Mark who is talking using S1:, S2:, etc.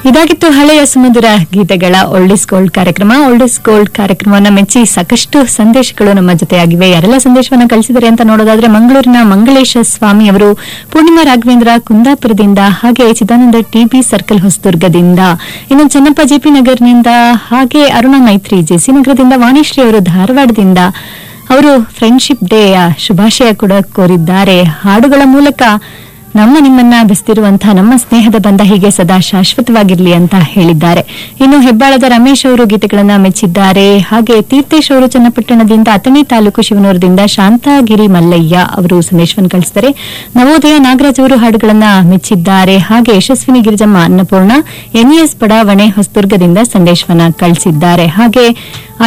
S1: ಇದಾಗಿತ್ತು ಹಳೆಯ ಸುಮಧುರ ಗೀತೆಗಳ ಓಲ್ಡ್ ಗೋಲ್ಡ್ ಕಾರ್ಯಕ್ರಮ ಓಲ್ಡ್ ಗೋಲ್ಡ್ ಕಾರ್ಯಕ್ರಮವನ್ನ ಮೆಚ್ಚಿ ಸಾಕಷ್ಟು ಸಂದೇಶಗಳು ನಮ್ಮ ಜೊತೆಯಾಗಿವೆ ಯಾರೆಲ್ಲ ಸಂದೇಶವನ್ನ ಕಳಿಸಿದ್ದಾರೆ ಅಂತ ನೋಡೋದಾದ್ರೆ ಮಂಗಳೂರಿನ ಮಂಗಳೇಶ ಸ್ವಾಮಿ ಅವರು ಪೂರ್ಣಿಮಾ ರಾಘವೇಂದ್ರ ಕುಂದಾಪುರದಿಂದ ಹಾಗೆ ಚಿದಾನಂದ ಟಿಬಿ ಸರ್ಕಲ್ ಹೊಸದುರ್ಗದಿಂದ ಇನ್ನು ಚನ್ನಪ್ಪ ಜೆಪಿ ನಗರ್ನಿಂದ ಹಾಗೆ ಅರುಣ ಮೈತ್ರಿ ಜೆಸಿ ನಗರದಿಂದ ವಾಣಿಶ್ರೀ ಅವರು ಧಾರವಾಡದಿಂದ ಅವರು ಫ್ರೆಂಡ್ಶಿಪ್ ಡೇಯ ಶುಭಾಶಯ ಕೂಡ ಕೋರಿದ್ದಾರೆ ಹಾಡುಗಳ ಮೂಲಕ ನಮ್ಮ ನಿಮ್ಮನ್ನ ಬೆಸ್ತಿರುವಂತಹ ನಮ್ಮ ಸ್ನೇಹದ ಬಂಧ ಹೀಗೆ ಸದಾ ಶಾಶ್ವತವಾಗಿರ್ಲಿ ಅಂತ ಹೇಳಿದ್ದಾರೆ ಇನ್ನು ಹೆಬ್ಬಾಳದ ರಮೇಶ್ ಅವರು ಗೀತೆಗಳನ್ನ ಮೆಚ್ಚಿದ್ದಾರೆ ಹಾಗೆ ತೀರ್ಥೇಶ್ ಅವರು ಚನ್ನಪಟ್ಟಣದಿಂದ ಅತಣಿ ತಾಲೂಕು ಶಿವನೂರದಿಂದ ಶಾಂತಾಗಿರಿ ಮಲ್ಲಯ್ಯ ಅವರು ಸಂದೇಶವನ್ನು ಕಳಿಸಿದ್ದಾರೆ ನವೋದಯ ನಾಗರಾಜ್ ಅವರು ಹಾಡುಗಳನ್ನ ಮೆಚ್ಚಿದ್ದಾರೆ ಹಾಗೆ ಯಶಸ್ವಿನಿ ಗಿರಿಜಮ್ಮ ಅನ್ನಪೂರ್ಣ ಎನ್ಇಎಸ್ ಬಡಾವಣೆ ಹೊಸದುರ್ಗದಿಂದ ಸಂದೇಶವನ್ನ ಕಳಿಸಿದ್ದಾರೆ ಹಾಗೆ